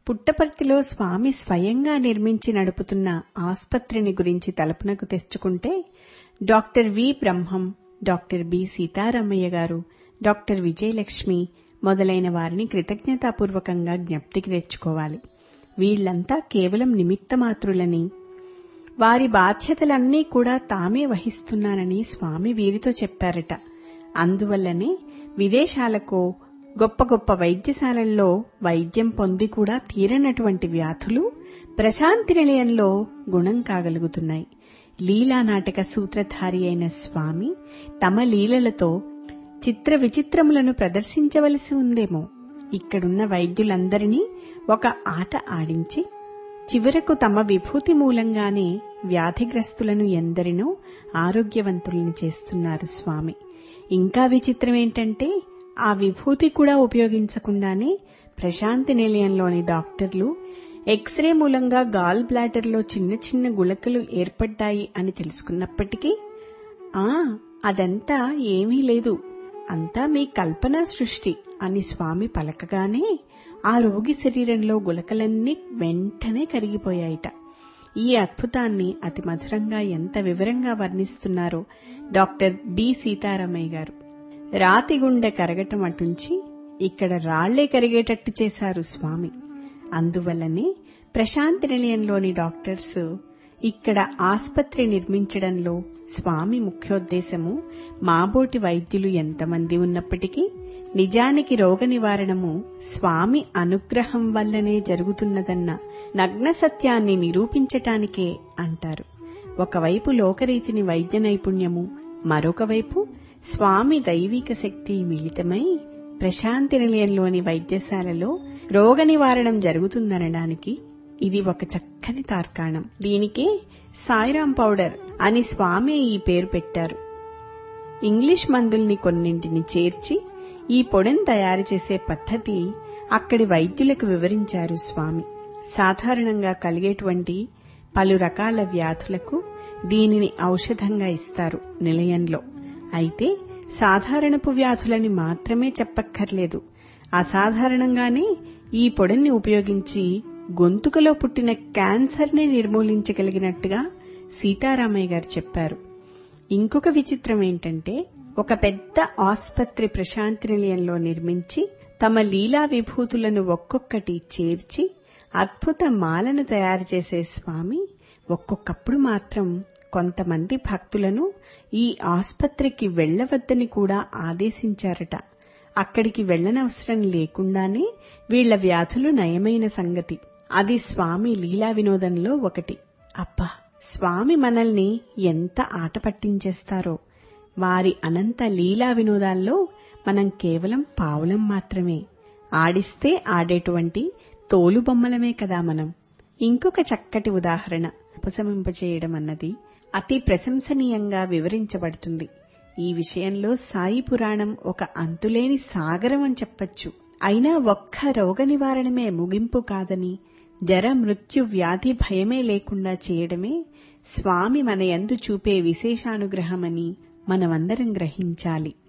పుట్టపర్తిలో స్వామి స్వయంగా నిర్మించి నడుపుతున్న ఆస్పత్రిని గురించి తలపునకు తెచ్చుకుంటే doctor V Brahmam doctor B Sitaramayya గారు డాక్టర్ విజయలక్ష్మి మొదలైన వారిని కృతజ్ఞతాపూర్వకంగా జ్ఞప్తికి తెచ్చుకోవాలి వీళ్లంతా కేవలం నిమిత్తమాత్రులని వారి బాధ్యతలన్నీ కూడా తామే వహిస్తున్నానని స్వామి వీరితో చెప్పారట అందువల్లనే విదేశాలకో గొప్ప గొప్ప వైద్యశాలల్లో వైద్యం పొంది కూడా తీరనటువంటి వ్యాధులు ప్రశాంతి నిలయంలో గుణం కాగలుగుతున్నాయి లీలా నాటక సూత్రధారి అయిన స్వామి తమ లీలలతో చిత్ర విచిత్రములను ప్రదర్శించవలసి ఉందేమో ఇక్కడున్న వైద్యులందరినీ ఒక ఆట ఆడించి చివరకు తమ విభూతి మూలంగానే వ్యాధిగ్రస్తులను ఎందరినో ఆరోగ్యవంతులను చేస్తున్నారు స్వామి ఇంకా విచిత్రం ఏంటంటే ఆ విభూతి కూడా ఉపయోగించకుండానే ప్రశాంతి నిలయంలోని డాక్టర్లు ఎక్స్రే మూలంగా గాల్ బ్లాడర్లో చిన్న చిన్న గుళకలు ఏర్పడ్డాయి అని తెలుసుకున్నప్పటికీ ఆ అదంతా ఏమీ లేదు అంతా మీ కల్పనా సృష్టి అని స్వామి పలకగానే ఆ రోగి శరీరంలో గులకలన్నీ వెంటనే కరిగిపోయాయిట ఈ అద్భుతాన్ని అతి మధురంగా ఎంత వివరంగా వర్ణిస్తున్నారో డాక్టర్ బి సీతారామయ్య గారు రాతి గుండె కరగటం అటుంచి ఇక్కడ రాళ్లే కరిగేటట్టు చేశారు స్వామి అందువల్లనే ప్రశాంతి నిలయంలోని డాక్టర్స్ ఇక్కడ ఆస్పత్రి నిర్మించడంలో స్వామి ముఖ్యోద్దేశము మాబోటి వైద్యులు ఎంతమంది ఉన్నప్పటికీ నిజానికి రోగ నివారణము స్వామి అనుగ్రహం వల్లనే జరుగుతున్నదన్న నగ్న సత్యాన్ని నిరూపించటానికే అంటారు ఒకవైపు లోకరీతిని వైద్య నైపుణ్యము మరొక వైపు స్వామి దైవిక శక్తి మిళితమై ప్రశాంతి నిలయంలోని వైద్యశాలలో రోగ నివారణం జరుగుతుందనడానికి ఇది ఒక చక్కని తార్కాణం దీనికే సాయిరాం పౌడర్ అని స్వామి ఈ పేరు పెట్టారు ఇంగ్లీష్ మందుల్ని కొన్నింటిని చేర్చి ఈ పొడిని తయారు చేసే పద్ధతి అక్కడి వైద్యులకు వివరించారు స్వామి సాధారణంగా కలిగేటువంటి పలు రకాల వ్యాధులకు దీనిని ఔషధంగా ఇస్తారు నిలయంలో అయితే సాధారణపు వ్యాధులని మాత్రమే చెప్పక్కర్లేదు అసాధారణంగానే ఈ పొడిని ఉపయోగించి గొంతుకలో పుట్టిన క్యాన్సర్ని నిర్మూలించగలిగినట్టుగా సీతారామయ్య గారు చెప్పారు ఇంకొక విచిత్రం ఏంటంటే ఒక పెద్ద ఆస్పత్రి ప్రశాంతి నిలయంలో నిర్మించి తమ లీలా విభూతులను ఒక్కొక్కటి చేర్చి అద్భుత మాలను తయారు చేసే స్వామి ఒక్కొక్కప్పుడు మాత్రం కొంతమంది భక్తులను ఈ ఆస్పత్రికి వెళ్లవద్దని కూడా ఆదేశించారట అక్కడికి వెళ్లనవసరం లేకుండానే వీళ్ల వ్యాధులు నయమైన సంగతి అది స్వామి లీలా వినోదంలో ఒకటి అబ్బా స్వామి మనల్ని ఎంత ఆట పట్టించేస్తారో వారి అనంత లీలా వినోదాల్లో మనం కేవలం పావులం మాత్రమే ఆడిస్తే ఆడేటువంటి తోలుబొమ్మలమే కదా మనం ఇంకొక చక్కటి ఉదాహరణ ఉపశమింపచేయడం అన్నది అతి ప్రశంసనీయంగా వివరించబడుతుంది ఈ విషయంలో సాయి పురాణం ఒక అంతులేని సాగరం అని చెప్పచ్చు అయినా ఒక్క రోగ నివారణమే ముగింపు కాదని జర మృత్యు వ్యాధి భయమే లేకుండా చేయడమే స్వామి మన యందు చూపే విశేషానుగ్రహమని మనమందరం గ్రహించాలి